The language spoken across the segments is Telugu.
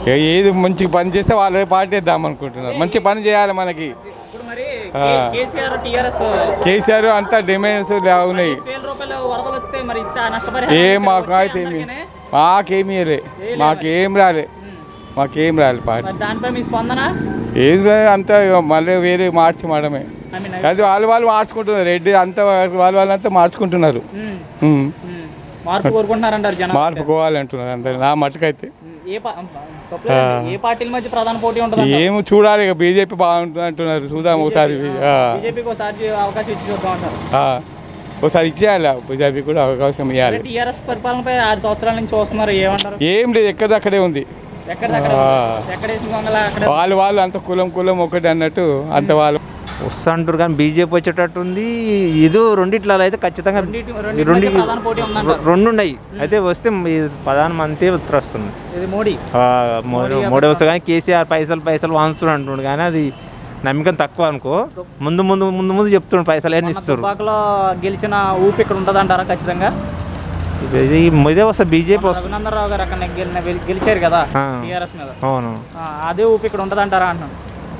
ఏ- ఏది మంచి పని చేస్తే వాళ్ళే పార్టీ ఇద్దాం అనుకుంటున్నారు మంచి పని చేయాలి మనకి ఇప్పుడు మరి ఆ. కేసీఆర్ టీఆర్ఎస్ కేసీఆర్ అంతా డిమాండ్స్ ఉన్నాయి వేల రూపాయలు వరదలు వస్తే మరి ఇంత ఏ నష్టపరిహారం మాకు అయితే ఏమి మాకేమీ లే మాకేం రాలే మాకేం రాలే పార్టీ మరి దానిపై మీ స్పందన ఏది రా- అంతా ఇక మళ్ళీ వేరే మార్చి మాడమే ఐ మీన్ అది వాళ్ళు వాళ్ళు మార్చుకుంటున్నారు రెడ్డి అంతా వాళ్ళు వాళ్ళంతా మార్చుకుంటున్నారు ఉమ్. మార్పు కోరుకుంటున్నారంటారు జనం మార్పు కోవాలంటున్నారు అందరు నా మటుకైతే ఉమ్, ఏ పా- తప్పులేదు. ఏ పార్టీల మధ్య ప్రధాన పోటీ ఉంటుంది ఏమో చూడాలి ఇక బీజేపీ బాగుంటుంది అంటున్నారు చూద్దాం ఒకసారి ఆ, బీజేపీకి ఒకసారి అవకాశం ఇచ్చి చూద్దాం అంటారు ఆ. ఒకసారి ఇచ్చేయాలి బీజేపీ కూడా అవకాశం ఇవ్వాలి టీఆర్ఎస్ పరిపాలనపై ఆరు సంవత్సరాల నుంచి చూస్తున్నారు ఏమంటారు ఏం లేదు ఎక్కడిది అక్కడే ఉంది ఎక్కడ అక్కడ ఆ. ఎక్కడ వేసిన గొంగల అక్కడ వాళ్ళు వాళ్ళు అంత కులం కులం ఒకటి అన్నట్టు అంత వాళ్ళు వస్తా అంటారు కానీ బీజేపీ వచ్చేటట్టు ఉంది ఇది రెండిట్లో అయితే ఖచ్చితంగా రెండిటి- ఈ రెండిటి రెండు మధ్య ప్రధాన పోటీ ఉందంటారు. రెండు ఉన్నాయి అయితే వస్తే ఈ ప్రధానమంత్రి ఉత్తర వస్తుంది ఇది మోడీ ఆ, మోడీ మోడీ వస్తే కానీ కేసీఆర్ పైసలు పైసలు వాంచుతున్నాడు అంటుండు కానీ అది నమ్మకం తక్కువ అనుకో ముందు ముందు ముందు ముందు చెప్తుండు పైసలు ఏమి ఇస్తారు తుపాకులో గెలిచిన ఊపి ఇక్కడ ఉంటుంది అంటారా ఖచ్చితంగా ఇది ఇదే వస్తే బీజేపీ వస్తుంది రఘునందన్ రావు గారు అక్కడ గెలిన గెలిచారు కదా ఆ. టీఆర్ఎస్ మీద అవును ఆ, అదే ఊపి ఇక్కడ ఉంటుంది అంటారా అంటున్నాను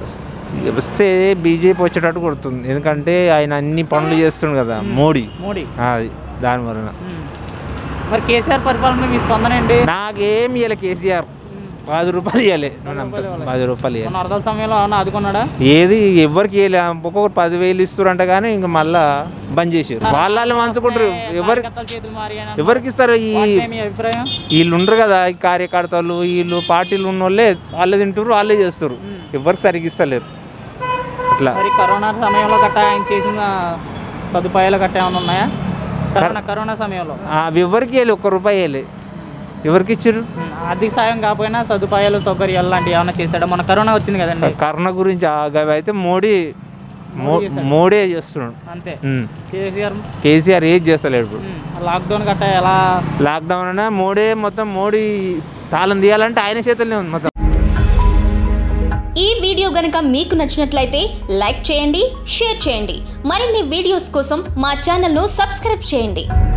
వస్తే బీజేపీ వచ్చేటట్టు కొడుతుంది ఎందుకంటే ఆయన అన్ని పనులు చేస్తుండు కదా మోడీ మోడీ ఆ, అది దాని వలన ఉమ్. మరి కేసీఆర్ పరిపాలన మీ స్పందన ఏంటి నాకేం ఇవ్వలే కేసీఆర్ పది రూపాయలు ఇవ్వలే పది రూపాయలు ఇవ్వాలి మొన్న వరదల సమయంలో ఏమన్నా ఆదుకున్నాడా ఏది ఎవరికి ఇవ్వలే ఒక్కొక్కరు పదివేలు ఇస్తారంట కానీ ఇంకా మళ్ళా బంద్ చేసారు వాళ్ళ వాళ్ళు మంచుకుంటారు ఎవరి కార్యకర్తల చేతులు మారి అని ఎవరికి ఇస్తారు ఈ వాటిపై మీ అభిప్రాయం వీళ్ళు ఉండరు కదా ఈ కార్యకర్తలు వీళ్ళు పార్టీలు ఉన్న వాళ్ళే వాళ్ళే తింటారు వాళ్ళే చేస్తారు ఎవరికి సరిగ్గా ఇస్తలేరు అట్లా మరి కరోనా సమయంలో గట్టా ఆయన చేసిన సదుపాయాలు గట్టా ఏమైనా ఉన్నాయా కరోనా కరోనా సమయంలో అవి ఎవరికి ఇవ్వలే ఒక్క రూపాయి ఇవ్వలే ఎవరికి ఇచ్చారు ఉమ్, ఆర్థిక సాయం కాకపోయినా సదుపాయాలు సౌకర్యాలు లాంటివి ఏమైనా చేశాడా మన కరోనా వచ్చింది కదండి కరోనా గురించి ఆ- అవి అయితే మోడీ మో- మోడీ చేస్తున్నాడు అంతే ఉమ్. కేసీఆర్ కేసీఆర్ ఏది చేస్తలేడు ఇప్పుడు ఉమ్, లాక్డౌన్ గట్టా ఎలా లాక్డౌన్ అయినా మోడీ మొత్తం మోడీ తాళం తీయాలంటే ఆయన చేతుల్లోనే ఉంది మొత్తం ఈ వీడియో గనుక మీకు నచ్చినట్లయితే లైక్ చేయండి షేర్ చేయండి మరిన్ని వీడియోస్ కోసం మా ఛానల్ను సబ్స్క్రైబ్ చేయండి